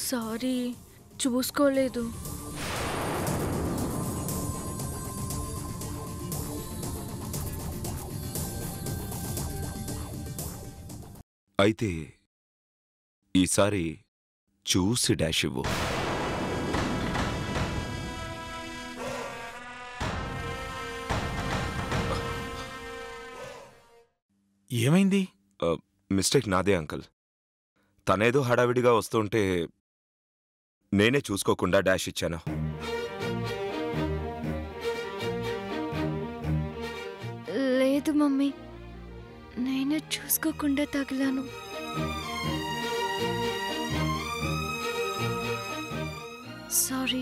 sorry చూసుకోలేదు అయితే ఈసారి చూసి డాష్ ఇవ్వు ఏమైంది ఆ, మిస్టేక్ నాదే అంకుల్ తనేదో హడావిడిగా వస్తుంటే నేనే చూసుకోకుండా డాష్ ఇచ్చాను లేదు మమ్మీ నేనే చూసుకోకుండా తగిలాను సారీ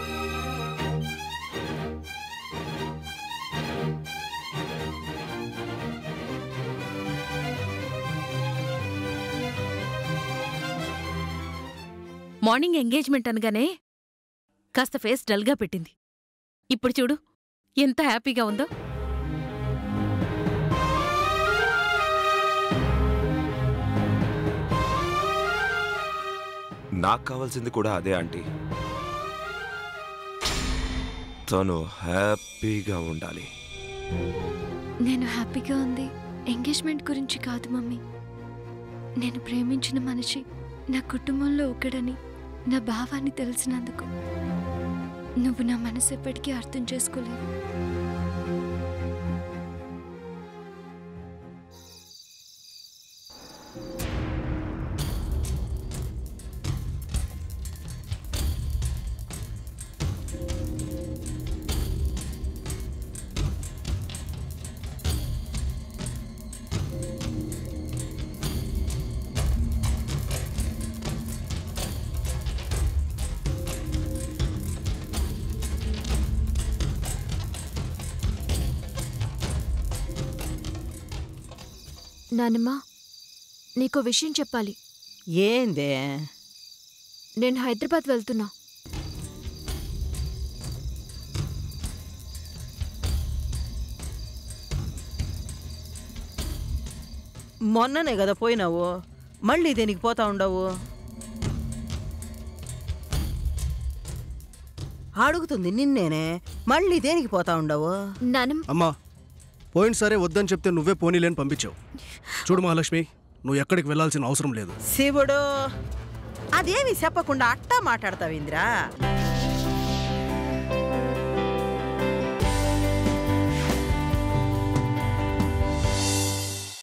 మార్నింగ్ ఎంగేజ్మెంట్ అనగానే కాస్త ఫేస్ డల్గా పెట్టింది ఇప్పుడు చూడు ఎంత హ్యాపీగా ఉందో నాకు కావాల్సింది కూడా అదే ఆంటీ తను హ్యాపీగా ఉండాలి నేను హ్యాపీగా ఉంది ఎంగేజ్మెంట్ గురించి కాదు మమ్మీ నేను ప్రేమించిన మనిషి నా కుటుంబంలో ఒకడని నా భావాన్ని తెలిసినందుకు నువ్వు నా మనసు ఎప్పటికీ అర్థం చేసుకోలేవు నానమ్మా నీకో విషయం చెప్పాలి ఏందే నేను హైదరాబాద్ వెళ్తున్నా మొన్ననే కదా పోయినావు మళ్ళీ దేనికి పోతా ఉండవు అడుగుతుంది నిన్నేనే మళ్ళీ దేనికి పోతా ఉండవు నానమ్మ అమ్మా పోయినసరే వద్దని చెప్తే నువ్వే పోనీలేని పంపించావు చూడు మహాలక్ష్మి నువ్వు ఎక్కడికి వెళ్ళాల్సిన అవసరం లేదు శివుడు అదేమి చెప్పకుండా అట్టా మాట్లాడతావు ఇంద్రా